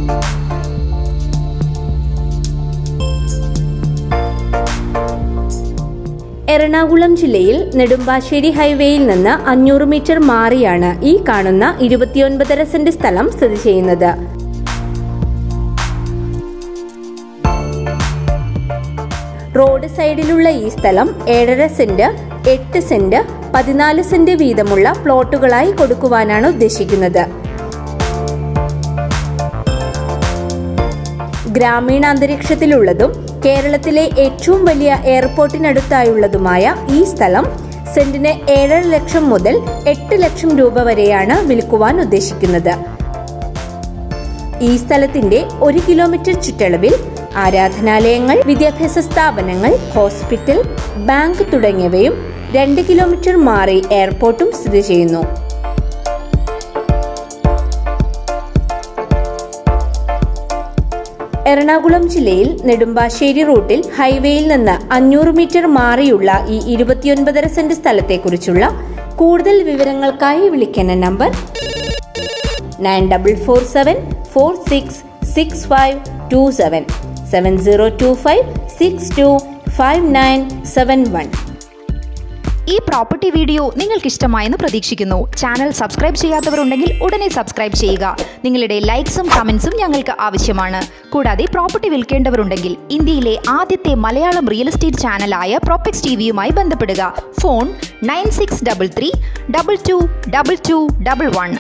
എറണാകുളം ജില്ലയിൽ നെടുമ്പാശ്ശേരി ഹൈവേയിൽ നിന്ന് അഞ്ഞൂറ് മീറ്റർ മാറിയാണ് ഈ കാണുന്ന ഇരുപത്തിയൊൻപതര സെന്റ് സ്ഥലം സ്ഥിതി ചെയ്യുന്നത് റോഡ് സൈഡിലുള്ള ഈ സ്ഥലം ഏഴര സെന്റ് എട്ട് സെന്റ് പതിനാല് സെന്റ് വീതമുള്ള പ്ലോട്ടുകളായി കൊടുക്കുവാനാണ് ഉദ്ദേശിക്കുന്നത് ഗ്രാമീണ അന്തരീക്ഷത്തിലുള്ളതും കേരളത്തിലെ ഏറ്റവും വലിയ എയർപോർട്ടിനടുത്തായുള്ളതുമായ ഈ സ്ഥലം സെന്റിന് ഏഴര ലക്ഷം മുതൽ എട്ട് ലക്ഷം രൂപ വരെയാണ് വിൽക്കുവാൻ ഉദ്ദേശിക്കുന്നത് ഈ സ്ഥലത്തിന്റെ ഒരു കിലോമീറ്റർ ചുറ്റളവിൽ ആരാധനാലയങ്ങൾ വിദ്യാഭ്യാസ സ്ഥാപനങ്ങൾ ഹോസ്പിറ്റൽ ബാങ്ക് തുടങ്ങിയവയും രണ്ട് കിലോമീറ്റർ മാറി എയർപോർട്ടും സ്ഥിതി ചെയ്യുന്നു എറണാകുളം ജില്ലയിൽ നെടുമ്പാശ്ശേരി റൂട്ടിൽ ഹൈവേയിൽ നിന്ന് അഞ്ഞൂറ് മീറ്റർ മാറിയുള്ള ഈ ഇരുപത്തിയൊൻപതര സെന്റ് സ്ഥലത്തെക്കുറിച്ചുള്ള കൂടുതൽ വിവരങ്ങൾക്കായി വിളിക്കുന്ന number nine double four seven four six six five two seven seven zero two five six two five nine seven one ഈ പ്രോപ്പർട്ടി വീഡിയോ നിങ്ങൾക്ക് ഇഷ്ടമായെന്ന് പ്രതീക്ഷിക്കുന്നു ചാനൽ സബ്സ്ക്രൈബ് ചെയ്യാത്തവരുണ്ടെങ്കിൽ ഉടനെ സബ്സ്ക്രൈബ് ചെയ്യുക നിങ്ങളുടെ ലൈക്സും കമൻസും ഞങ്ങൾക്ക് ആവശ്യമാണ് കൂടാതെ പ്രോപ്പർട്ടി വിൽക്കേണ്ടവരുണ്ടെങ്കിൽ ഇന്ത്യയിലെ ആദ്യത്തെ മലയാളം റിയൽ എസ്റ്റേറ്റ് ചാനലായ പ്രോപ്പക്സ് ടി വിയുമായി ബന്ധപ്പെടുക phone nine six double three double two double two double one